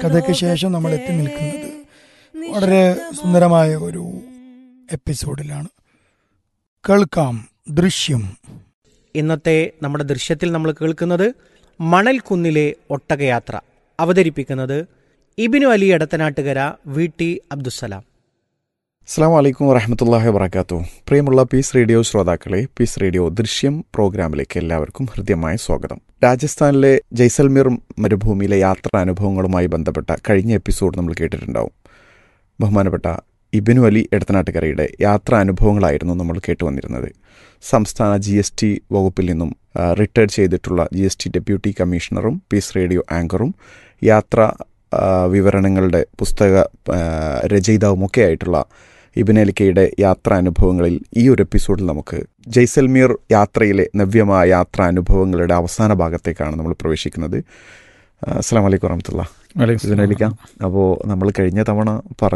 കഥയ്ക്ക് ശേഷം നമ്മൾ എത്തി നിൽക്കുന്നത് വളരെ സുന്ദരമായ ഒരു എപ്പിസോഡിലാണ് കേൾക്കാം ദൃശ്യം ഇന്നത്തെ നമ്മുടെ ദൃശ്യത്തിൽ നമ്മൾ കേൾക്കുന്നത് മണൽക്കുന്നിലെ ഒട്ടകയാത്ര അവതരിപ്പിക്കുന്നത് ഇബിനു അലി എടത്തനാട്ടുകര വി ടി അബ്ദുസലാം അസ്സാം വലൈക്കും വറഹമത്തല്ലാഹി വബർക്കാത്തു പ്രിയമുള്ള പീസ് റേഡിയോ ശ്രോതാക്കളെ പീസ് റേഡിയോ ദൃശ്യം പ്രോഗ്രാമിലേക്ക് എല്ലാവർക്കും ഹൃദ്യമായ സ്വാഗതം രാജസ്ഥാനിലെ ജയ്സൽമീർ മരുഭൂമിയിലെ യാത്രാ അനുഭവങ്ങളുമായി ബന്ധപ്പെട്ട കഴിഞ്ഞ എപ്പിസോഡ് നമ്മൾ കേട്ടിട്ടുണ്ടാവും ബഹുമാനപ്പെട്ട ഇബിനു അലി എടത്തനാട്ടുകരയുടെ യാത്രാ അനുഭവങ്ങളായിരുന്നു നമ്മൾ കേട്ടുവന്നിരുന്നത് സംസ്ഥാന ജി എസ് ടി വകുപ്പിൽ നിന്നും റിട്ടയർഡ് ചെയ്തിട്ടുള്ള ജി എസ് ടി ഡെപ്യൂട്ടി കമ്മീഷണറും പീസ് റേഡിയോ ആങ്കറും യാത്രാ ആ, വിവരണങ്ങളുടെ പുസ്തക ആ, രചയിതാവുമൊക്കെ ആയിട്ടുള്ള ഇബിനലിക്കയുടെ യാത്രാ അനുഭവങ്ങളിൽ ഈ ഒരു എപ്പിസോഡിൽ നമുക്ക് ജയ്സൽമീർ യാത്രയിലെ നവ്യമായ യാത്രാ അനുഭവങ്ങളുടെ അവസാന ഭാഗത്തേക്കാണ് നമ്മൾ പ്രവേശിക്കുന്നത് അസ്സാം വലൈക്കും വറഹമത്തുള്ള ഇബിനലിക്ക അപ്പോൾ നമ്മൾ കഴിഞ്ഞ തവണ പറഞ്ഞ